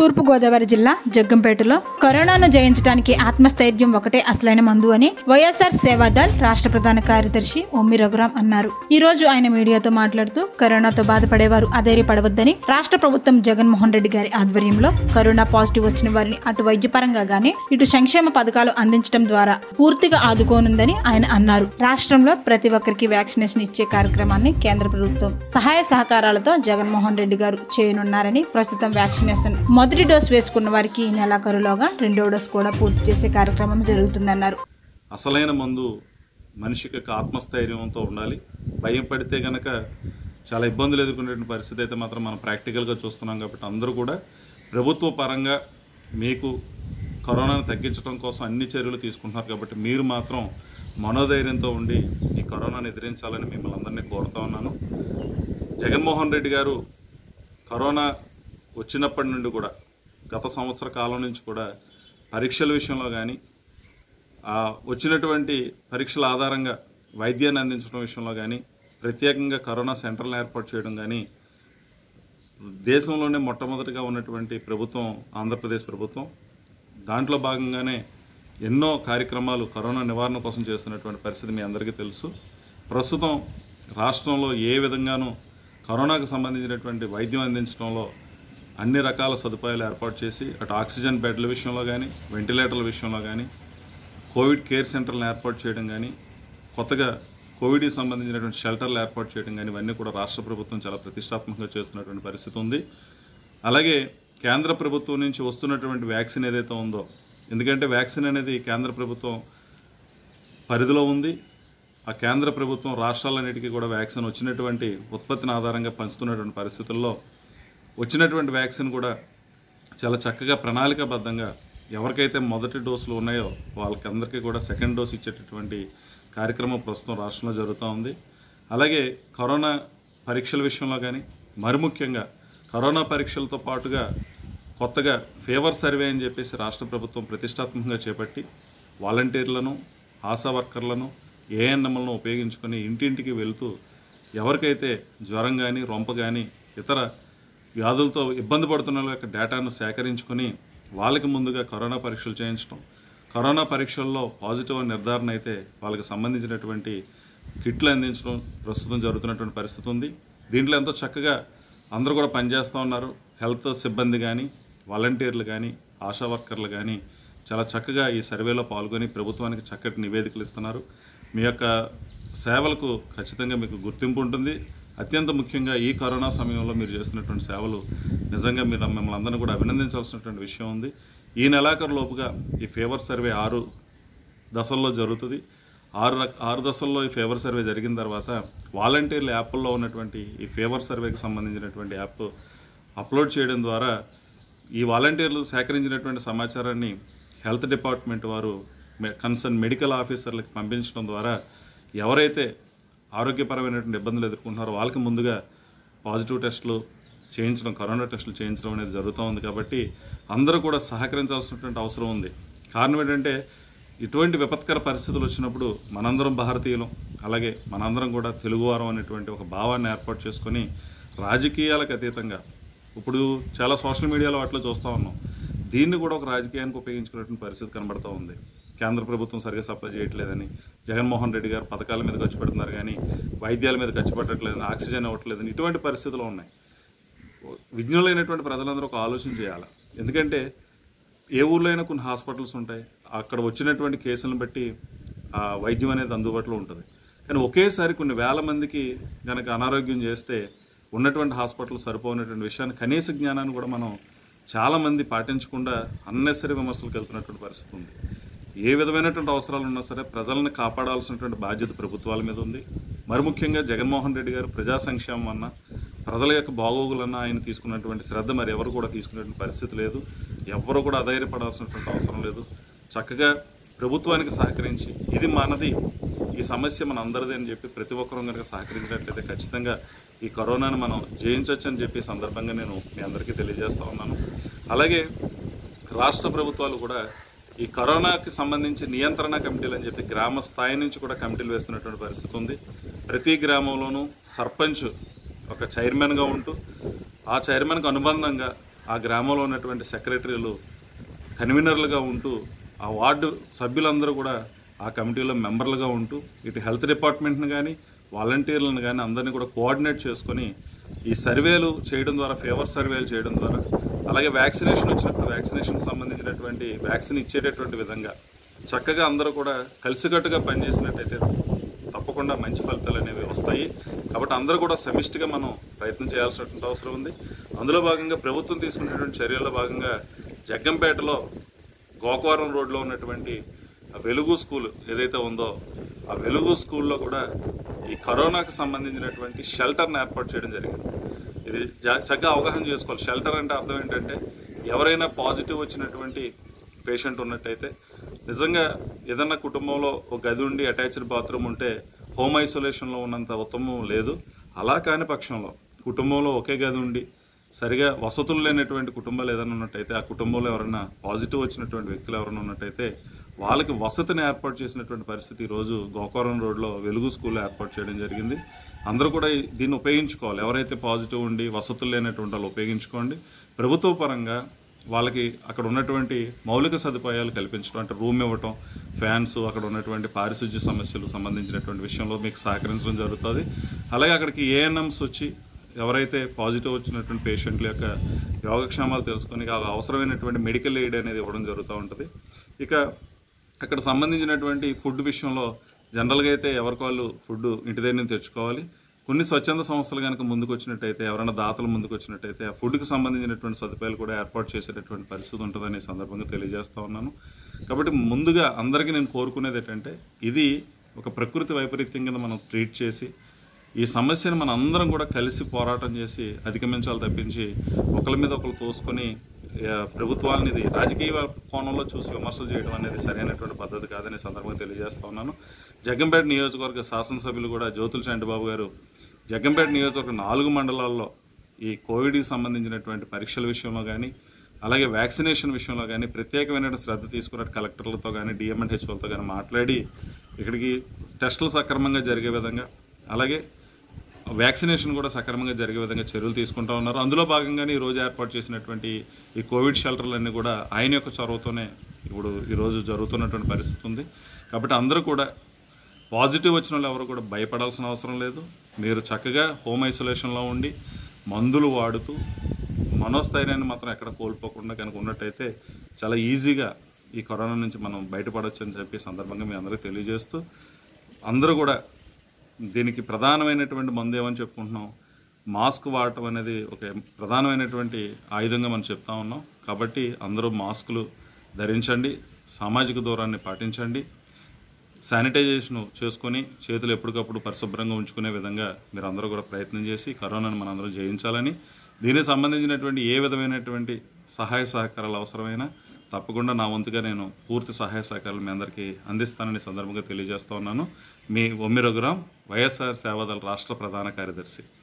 తూర్పుగోదావరి జిల్లా జగ్గంపేటలో కరోనాను జయించడానికి ఆత్మస్థైర్యం ఒకటే అసలైన మందు అని వైఎస్ఆర్ సేవాదల్ రాష్ట్ర ప్రధాన కార్యదర్శి ఒమ్మి రఘురాం అన్నారు ఈ రోజు ఆయన మీడియాతో మాట్లాడుతూ కరోనాతో బాధపడేవారు అధైర్యపడవద్దని రాష్ట్ర ప్రభుత్వం జగన్మోహన్ రెడ్డి గారి ఆధ్వర్యంలో కరోనా పాజిటివ్ వచ్చిన వారిని అటు వైద్యపరంగా గానీ ఇటు సంక్షేమ పథకాలు అందించడం ద్వారా పూర్తిగా ఆదుకోనుందని ఆయన అన్నారు రాష్ట్రంలో ప్రతి ఒక్కరికి వ్యాక్సినేషన్ ఇచ్చే కార్యక్రమాన్ని కేంద్ర ప్రభుత్వం సహాయ సహకారాలతో జగన్మోహన్ రెడ్డి గారు చేయనున్నారని ప్రస్తుతం వ్యాక్సినేషన్ మొదటి డోస్ వేసుకున్న వారికి ఈ నెలాఖరులోగా రెండో డోస్ కూడా పూర్తి చేసే కార్యక్రమం జరుగుతుందన్నారు అసలైన మందు మనిషికి ఒక ఆత్మస్థైర్యంతో ఉండాలి భయం పడితే గనక చాలా ఇబ్బందులు ఎదుర్కొనేటువంటి పరిస్థితి అయితే మాత్రం మనం ప్రాక్టికల్గా చూస్తున్నాం కాబట్టి అందరూ కూడా ప్రభుత్వ పరంగా మీకు కరోనాను తగ్గించడం కోసం అన్ని చర్యలు తీసుకుంటున్నారు కాబట్టి మీరు మాత్రం మనోధైర్యంతో ఉండి ఈ కరోనాను ఎదిరించాలని మిమ్మల్ని అందరినీ కోరుతా ఉన్నాను జగన్మోహన్ రెడ్డి గారు కరోనా వచ్చినప్పటి నుండి కూడా గత సంవత్సర కాలం నుంచి కూడా పరీక్షల విషయంలో కానీ ఆ వచ్చినటువంటి పరీక్షల ఆధారంగా వైద్యాన్ని అందించడం విషయంలో కానీ ప్రత్యేకంగా కరోనా సెంటర్లను ఏర్పాటు చేయడం కానీ దేశంలోనే మొట్టమొదటిగా ఉన్నటువంటి ప్రభుత్వం ఆంధ్రప్రదేశ్ ప్రభుత్వం దాంట్లో భాగంగానే ఎన్నో కార్యక్రమాలు కరోనా నివారణ కోసం చేస్తున్నటువంటి పరిస్థితి మీ అందరికీ తెలుసు ప్రస్తుతం రాష్ట్రంలో ఏ విధంగానూ కరోనాకు సంబంధించినటువంటి వైద్యం అందించడంలో అన్ని రకాల సదుపాయాలు ఏర్పాటు చేసి అటు ఆక్సిజన్ బెడ్ల విషయంలో కానీ వెంటిలేటర్ల విషయంలో కానీ కోవిడ్ కేర్ సెంటర్లను ఏర్పాటు చేయడం కానీ కొత్తగా కోవిడ్కి సంబంధించినటువంటి షెల్టర్లు ఏర్పాటు చేయడం కానీ ఇవన్నీ కూడా రాష్ట్ర ప్రభుత్వం చాలా ప్రతిష్టాత్మకంగా చేస్తున్నటువంటి పరిస్థితి ఉంది అలాగే కేంద్ర ప్రభుత్వం నుంచి వస్తున్నటువంటి వ్యాక్సిన్ ఏదైతే ఉందో ఎందుకంటే వ్యాక్సిన్ అనేది కేంద్ర ప్రభుత్వం పరిధిలో ఉంది ఆ కేంద్ర ప్రభుత్వం రాష్ట్రాలన్నిటికీ కూడా వ్యాక్సిన్ వచ్చినటువంటి ఉత్పత్తిని ఆధారంగా పంచుతున్నటువంటి పరిస్థితుల్లో వచ్చినటువంటి వ్యాక్సిన్ కూడా చాలా చక్కగా ప్రణాళికాబద్ధంగా ఎవరికైతే మొదటి డోసులు ఉన్నాయో వాళ్ళకి అందరికీ కూడా సెకండ్ డోస్ ఇచ్చేటటువంటి కార్యక్రమం ప్రస్తుతం రాష్ట్రంలో జరుగుతూ ఉంది అలాగే కరోనా పరీక్షల విషయంలో కానీ మరి ముఖ్యంగా కరోనా పరీక్షలతో పాటుగా కొత్తగా ఫేవర్ సర్వే అని చెప్పేసి రాష్ట్ర ప్రభుత్వం ప్రతిష్టాత్మకంగా చేపట్టి వాలంటీర్లను ఆశా వర్కర్లను ఏఎన్ఎంలను ఉపయోగించుకొని ఇంటింటికి వెళుతూ ఎవరికైతే జ్వరం కానీ రొంప కానీ ఇతర వ్యాధులతో ఇబ్బంది పడుతున్న వాళ్ళ యొక్క డేటాను సేకరించుకొని వాళ్ళకి ముందుగా కరోనా పరీక్షలు చేయించడం కరోనా పరీక్షల్లో పాజిటివ్ అని నిర్ధారణ అయితే వాళ్ళకి సంబంధించినటువంటి కిట్లు అందించడం ప్రస్తుతం జరుగుతున్నటువంటి పరిస్థితి ఉంది దీంట్లో ఎంతో చక్కగా అందరూ కూడా పనిచేస్తూ ఉన్నారు హెల్త్ సిబ్బంది కానీ వాలంటీర్లు కానీ ఆశా వర్కర్లు కానీ చాలా చక్కగా ఈ సర్వేలో పాల్గొని ప్రభుత్వానికి చక్కటి నివేదికలు ఇస్తున్నారు మీ యొక్క సేవలకు ఖచ్చితంగా మీకు గుర్తింపు ఉంటుంది అత్యంత ముఖ్యంగా ఈ కరోనా సమయంలో మీరు చేస్తున్నటువంటి సేవలు నిజంగా మీరు మిమ్మల్ని అందరినీ కూడా అభినందించాల్సినటువంటి విషయం ఉంది ఈ నెలాఖరు లోపుగా ఈ ఫేవర్ సర్వే ఆరు దశల్లో జరుగుతుంది ఆరు రక ఆరు దశల్లో ఈ ఫేవర్ సర్వే జరిగిన తర్వాత వాలంటీర్ల యాప్ల్లో ఉన్నటువంటి ఈ ఫేవర్ సర్వేకి సంబంధించినటువంటి యాప్ అప్లోడ్ చేయడం ద్వారా ఈ వాలంటీర్లు సేకరించినటువంటి సమాచారాన్ని హెల్త్ డిపార్ట్మెంట్ వారు మె- కన్సర్న్ మెడికల్ ఆఫీసర్లకు పంపించడం ద్వారా ఎవరైతే ఆరోగ్యపరమైనటువంటి ఇబ్బందులు ఎదుర్కొంటున్నారో వాళ్ళకి ముందుగా పాజిటివ్ టెస్టులు చేయించడం కరోనా టెస్టులు చేయించడం అనేది జరుగుతూ ఉంది కాబట్టి అందరూ కూడా సహకరించాల్సినటువంటి అవసరం ఉంది కారణం ఏంటంటే ఇటువంటి విపత్కర పరిస్థితులు వచ్చినప్పుడు మనందరం భారతీయులం అలాగే మనందరం కూడా తెలుగువారం అనేటువంటి ఒక భావాన్ని ఏర్పాటు చేసుకొని రాజకీయాలకు అతీతంగా ఇప్పుడు చాలా సోషల్ మీడియాలో వాటిలో చూస్తూ ఉన్నాం దీన్ని కూడా ఒక రాజకీయానికి ఉపయోగించుకునేటువంటి పరిస్థితి కనబడుతూ ఉంది కేంద్ర ప్రభుత్వం సరిగా సప్లై చేయట్లేదని జగన్మోహన్ రెడ్డి గారు పథకాల మీద ఖర్చు పెడుతున్నారు కానీ వైద్యాల మీద ఖర్చు పెట్టట్లేదని ఆక్సిజన్ ఇవ్వట్లేదని ఇటువంటి పరిస్థితులు ఉన్నాయి విజ్ఞులైనటువంటి ప్రజలందరూ ఒక ఆలోచన చేయాలి ఎందుకంటే ఏ ఊర్లో అయినా కొన్ని హాస్పిటల్స్ ఉంటాయి అక్కడ వచ్చినటువంటి కేసులను బట్టి ఆ వైద్యం అనేది అందుబాటులో ఉంటుంది కానీ ఒకేసారి కొన్ని వేల మందికి కనుక అనారోగ్యం చేస్తే ఉన్నటువంటి హాస్పిటల్ సరిపోయినటువంటి విషయాన్ని కనీస జ్ఞానాన్ని కూడా మనం చాలామంది పాటించకుండా అన్నెసరీ విమర్శలకు వెళ్తున్నటువంటి పరిస్థితి ఉంది ఏ విధమైనటువంటి అవసరాలు ఉన్నా సరే ప్రజలను కాపాడాల్సినటువంటి బాధ్యత ప్రభుత్వాల మీద ఉంది మరి ముఖ్యంగా జగన్మోహన్ రెడ్డి గారు ప్రజా సంక్షేమం అన్న ప్రజల యొక్క బాగోగులన్న ఆయన తీసుకున్నటువంటి శ్రద్ధ మరి ఎవరు కూడా తీసుకునేటువంటి పరిస్థితి లేదు ఎవరు కూడా అధైర్యపడాల్సినటువంటి అవసరం లేదు చక్కగా ప్రభుత్వానికి సహకరించి ఇది మనది ఈ సమస్య మన అందరిది అని చెప్పి ప్రతి ఒక్కరూ కనుక సహకరించినట్లయితే ఖచ్చితంగా ఈ కరోనాను మనం జయించవచ్చు అని చెప్పి ఈ సందర్భంగా నేను మీ అందరికీ తెలియజేస్తా ఉన్నాను అలాగే రాష్ట్ర ప్రభుత్వాలు కూడా ఈ కరోనాకి సంబంధించి నియంత్రణ కమిటీలు అని చెప్పి గ్రామ స్థాయి నుంచి కూడా కమిటీలు వేస్తున్నటువంటి పరిస్థితి ఉంది ప్రతి గ్రామంలోనూ సర్పంచ్ ఒక చైర్మన్గా ఉంటూ ఆ చైర్మన్కి అనుబంధంగా ఆ గ్రామంలో ఉన్నటువంటి సెక్రటరీలు కన్వీనర్లుగా ఉంటూ ఆ వార్డు సభ్యులందరూ కూడా ఆ కమిటీలో మెంబర్లుగా ఉంటూ ఇటు హెల్త్ డిపార్ట్మెంట్ని కానీ వాలంటీర్లను కానీ అందరినీ కూడా కోఆర్డినేట్ చేసుకొని ఈ సర్వేలు చేయడం ద్వారా ఫేవర్ సర్వేలు చేయడం ద్వారా అలాగే వ్యాక్సినేషన్ వచ్చినప్పుడు వ్యాక్సినేషన్ సంబంధించినటువంటి వ్యాక్సిన్ ఇచ్చేటటువంటి విధంగా చక్కగా అందరూ కూడా కలిసికట్టుగా పనిచేసినట్టయితే తప్పకుండా మంచి ఫలితాలు అనేవి వస్తాయి కాబట్టి అందరూ కూడా సమిష్టిగా మనం ప్రయత్నం చేయాల్సినటువంటి అవసరం ఉంది అందులో భాగంగా ప్రభుత్వం తీసుకునేటువంటి చర్యల్లో భాగంగా జగ్గంపేటలో గోకవరం రోడ్లో ఉన్నటువంటి ఆ వెలుగు స్కూల్ ఏదైతే ఉందో ఆ వెలుగు స్కూల్లో కూడా ఈ కరోనాకు సంబంధించినటువంటి షెల్టర్ని ఏర్పాటు చేయడం జరిగింది ఇది జా- చక్కగా అవగాహన చేసుకోవాలి షెల్టర్ అంటే అర్థం ఏంటంటే ఎవరైనా పాజిటివ్ వచ్చినటువంటి పేషెంట్ ఉన్నట్టయితే నిజంగా ఏదన్నా కుటుంబంలో ఒక గది ఉండి అటాచ్డ్ బాత్రూమ్ ఉంటే హోమ్ ఐసోలేషన్లో ఉన్నంత ఉత్తమం లేదు అలా కాని పక్షంలో కుటుంబంలో ఒకే గది ఉండి సరిగా వసతులు లేనటువంటి కుటుంబాలు ఏదైనా ఉన్నట్టయితే ఆ కుటుంబంలో ఎవరైనా పాజిటివ్ వచ్చినటువంటి వ్యక్తులు ఎవరైనా ఉన్నట్టయితే వాళ్ళకి వసతిని ఏర్పాటు చేసినటువంటి పరిస్థితి ఈరోజు గోకవరం రోడ్లో వెలుగు స్కూల్ ఏర్పాటు చేయడం జరిగింది అందరూ కూడా ఈ- దీన్ని ఉపయోగించుకోవాలి ఎవరైతే పాజిటివ్ ఉండి వసతులు లేనటువంటి వాళ్ళు ఉపయోగించుకోండి ప్రభుత్వ పరంగా వాళ్ళకి అక్కడ ఉన్నటువంటి మౌలిక సదుపాయాలు కల్పించడం అంటే రూమ్ ఇవ్వటం ఫ్యాన్స్ అక్కడ ఉన్నటువంటి పారిశుధ్య సమస్యలు సంబంధించినటువంటి విషయంలో మీకు సహకరించడం జరుగుతుంది అలాగే అక్కడికి ఏఎన్ఎంస్ వచ్చి ఎవరైతే పాజిటివ్ వచ్చినటువంటి పేషెంట్ల యొక్క యోగక్షేమాలు తెలుసుకొని ఆ అవసరమైనటువంటి మెడికల్ ఎయిడ్ అనేది ఇవ్వడం జరుగుతూ ఉంటుంది ఇక అక్కడ సంబంధించినటువంటి ఫుడ్ విషయంలో జనరల్గా అయితే ఎవరికి వాళ్ళు ఫుడ్ ఇంటి దగ్గర నుంచి తెచ్చుకోవాలి కొన్ని స్వచ్ఛంద సంస్థలు కనుక ముందుకు వచ్చినట్టయితే ఎవరైనా దాతలు ముందుకు వచ్చినట్టయితే ఆ ఫుడ్కి సంబంధించినటువంటి సదుపాయాలు కూడా ఏర్పాటు చేసేటటువంటి పరిస్థితి ఉంటుందని ఈ సందర్భంగా తెలియజేస్తా ఉన్నాను కాబట్టి ముందుగా అందరికీ నేను కోరుకునేది ఏంటంటే ఇది ఒక ప్రకృతి వైపరీత్యం కింద మనం ట్రీట్ చేసి ఈ సమస్యను మన అందరం కూడా కలిసి పోరాటం చేసి అధిగమించాలి తప్పించి ఒకరి మీద ఒకరు తోసుకొని ఆ, ప్రభుత్వాన్ని ఇది రాజకీయ కోణంలో చూసి విమర్శలు చేయడం అనేది సరైనటువంటి పద్ధతి కాదని ఈ సందర్భంగా తెలియజేస్తా ఉన్నాను జగ్గంపేట నియోజకవర్గ శాసనసభ్యులు కూడా జ్యోతుల చంటిబాబు గారు జగ్గంపేట నియోజకవర్గ నాలుగు మండలాల్లో ఈ కోవిడ్కి సంబంధించినటువంటి పరీక్షల విషయంలో కానీ అలాగే వ్యాక్సినేషన్ విషయంలో కానీ ప్రత్యేకమైన శ్రద్ధ తీసుకున్న కలెక్టర్లతో కానీ డిఎంఎండ్ హెచ్ఓలతో కానీ మాట్లాడి ఇక్కడికి టెస్టులు సక్రమంగా జరిగే విధంగా అలాగే వ్యాక్సినేషన్ కూడా సక్రమంగా జరిగే విధంగా చర్యలు తీసుకుంటా ఉన్నారు అందులో భాగంగానే ఈ రోజు ఏర్పాటు చేసినటువంటి ఈ కోవిడ్ షెల్టర్లన్నీ కూడా ఆయన యొక్క చొరవతోనే ఇప్పుడు ఈరోజు జరుగుతున్నటువంటి పరిస్థితి ఉంది కాబట్టి అందరూ కూడా పాజిటివ్ వచ్చిన వాళ్ళు ఎవరు కూడా భయపడాల్సిన అవసరం లేదు మీరు చక్కగా హోమ్ ఐసోలేషన్లో ఉండి మందులు వాడుతూ మనోస్థైర్యాన్ని మాత్రం ఎక్కడ కోల్పోకుండా కనుక ఉన్నట్టయితే చాలా ఈజీగా ఈ కరోనా నుంచి మనం బయటపడవచ్చు అని చెప్పి ఈ సందర్భంగా మీ అందరికీ తెలియజేస్తూ అందరూ కూడా దీనికి ప్రధానమైనటువంటి మందు ఏమని చెప్పుకుంటున్నాం మాస్క్ వాడటం అనేది ఒక ప్రధానమైనటువంటి ఆయుధంగా మనం చెప్తా ఉన్నాం కాబట్టి అందరూ మాస్కులు ధరించండి సామాజిక దూరాన్ని పాటించండి శానిటైజేషన్ చేసుకొని చేతులు ఎప్పటికప్పుడు పరిశుభ్రంగా ఉంచుకునే విధంగా మీరు అందరూ కూడా ప్రయత్నం చేసి కరోనాను మనందరం జయించాలని దీనికి సంబంధించినటువంటి ఏ విధమైనటువంటి సహాయ సహకారాలు అవసరమైనా తప్పకుండా నా వంతుగా నేను పూర్తి సహాయ సహకారాలు మీ అందరికీ అందిస్తానని ఈ సందర్భంగా తెలియజేస్తా ఉన్నాను మీ ఒమ్మి రఘురాం వైఎస్ఆర్ సేవాదళ రాష్ట్ర ప్రధాన కార్యదర్శి